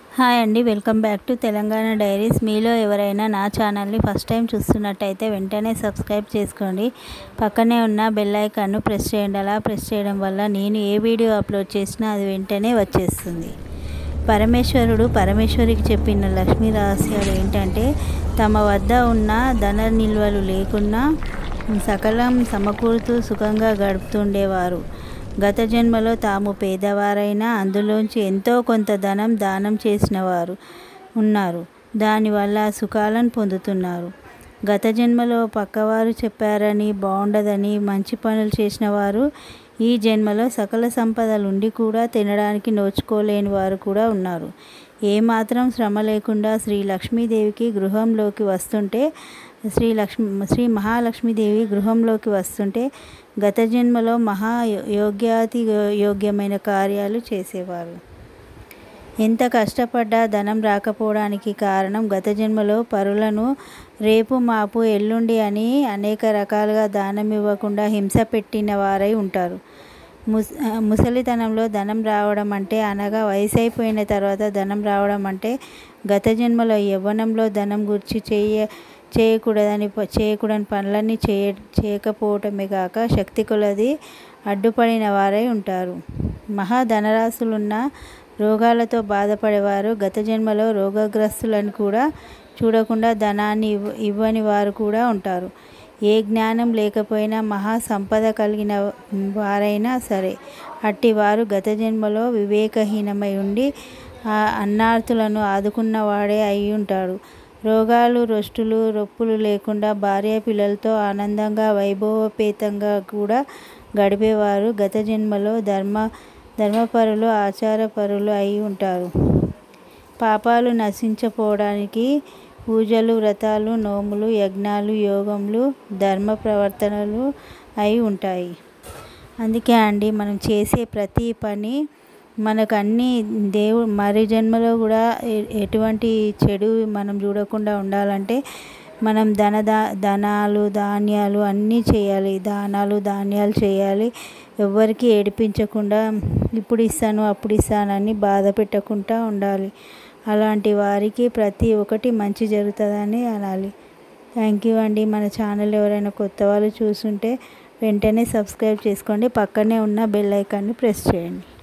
hi అండి welcome back to Telangana diaries మీలో ఎవరైనా నా ఛానల్ని ఫస్ట్ టైం చూస్తున్నట్టయితే వెంటనే సబ్స్క్రైబ్ చేసుకోండి పక్కనే ఉన్న బెల్ ఐకాన్ను ప్రెస్ చేయండి అలా ప్రెస్ చేయడం వల్ల నేను ఏ వీడియో అప్లోడ్ చేసినా అది వెంటనే వచ్చేస్తుంది పరమేశ్వరుడు పరమేశ్వరికి చెప్పిన లక్ష్మీ రహస్యాలు ఏంటంటే తమ వద్ద ఉన్న ధన నిల్వలు లేకున్నా సకలం సమకూరుతూ సుఖంగా గడుపుతుండేవారు గత జన్మలో తాము పేదవారైనా అందులోంచి ఎంతో కొంత ధనం దానం చేసిన వారు ఉన్నారు దానివల్ల సుఖాలను పొందుతున్నారు గత జన్మలో పక్కవారు చెప్పారని బాగుండదని మంచి పనులు చేసిన వారు ఈ జన్మలో సకల సంపదలు ఉండి కూడా తినడానికి నోచుకోలేని వారు కూడా ఉన్నారు ఏమాత్రం శ్రమ లేకుండా శ్రీ లక్ష్మీదేవికి గృహంలోకి వస్తుంటే శ్రీ లక్ష్మి శ్రీ మహాలక్ష్మీదేవి గృహంలోకి వస్తుంటే గత జన్మలో మహా యోగ్యాతి యోగ్యమైన కార్యాలు చేసేవారు ఎంత కష్టపడ్డా ధనం రాకపోవడానికి కారణం గత జన్మలో పరులను రేపు మాపు ఎల్లుండి అని అనేక రకాలుగా దానం ఇవ్వకుండా హింస పెట్టిన వారై ఉంటారు ముస్ ముసలితనంలో ధనం రావడం అంటే అనగా వయసు అయిపోయిన తర్వాత ధనం రావడం అంటే గత జన్మలో యవ్వనంలో ధనం గురించి చేయ చేయకూడదని చేయకూడని పనులన్నీ చేయ చేయకపోవటమే కాక శక్తి కొలది అడ్డుపడిన వారై ఉంటారు మహా ధనరాశులున్న రోగాలతో బాధపడేవారు గత జన్మలో రోగగ్రస్తులను కూడా చూడకుండా ధనాన్ని ఇవ్వ ఇవ్వని వారు కూడా ఉంటారు ఏ జ్ఞానం లేకపోయినా మహా సంపద కలిగిన వారైనా సరే అట్టి వారు గత జన్మలో వివేకహీనమై ఉండి అన్నార్థులను ఆదుకున్నవాడే అయి ఉంటాడు రోగాలు రొస్టులు రొప్పులు లేకుండా భార్య పిల్లలతో ఆనందంగా వైభవపేతంగా కూడా గడిపేవారు గత జన్మలో ధర్మ ధర్మపరులు ఆచారపరులు అయి ఉంటారు పాపాలు నశించపోవడానికి పూజలు వ్రతాలు నోములు యజ్ఞాలు యోగములు ధర్మ ప్రవర్తనలు అయి ఉంటాయి అందుకే అండి మనం చేసే ప్రతి పని మనకు అన్ని దేవు మరి జన్మలో కూడా ఎటువంటి చెడు మనం చూడకుండా ఉండాలంటే మనం ధన ధనాలు ధాన్యాలు అన్నీ చేయాలి దానాలు ధాన్యాలు చేయాలి ఎవరికి ఏడిపించకుండా ఇప్పుడు ఇస్తాను అప్పుడు ఇస్తానని బాధ పెట్టకుండా ఉండాలి అలాంటి వారికి ప్రతి ఒక్కటి మంచి జరుగుతుందని అనాలి థ్యాంక్ యూ అండి మన ఛానల్ ఎవరైనా కొత్త వాళ్ళు చూస్తుంటే వెంటనే సబ్స్క్రైబ్ చేసుకోండి పక్కనే ఉన్న బెల్ ఐకాన్ని ప్రెస్ చేయండి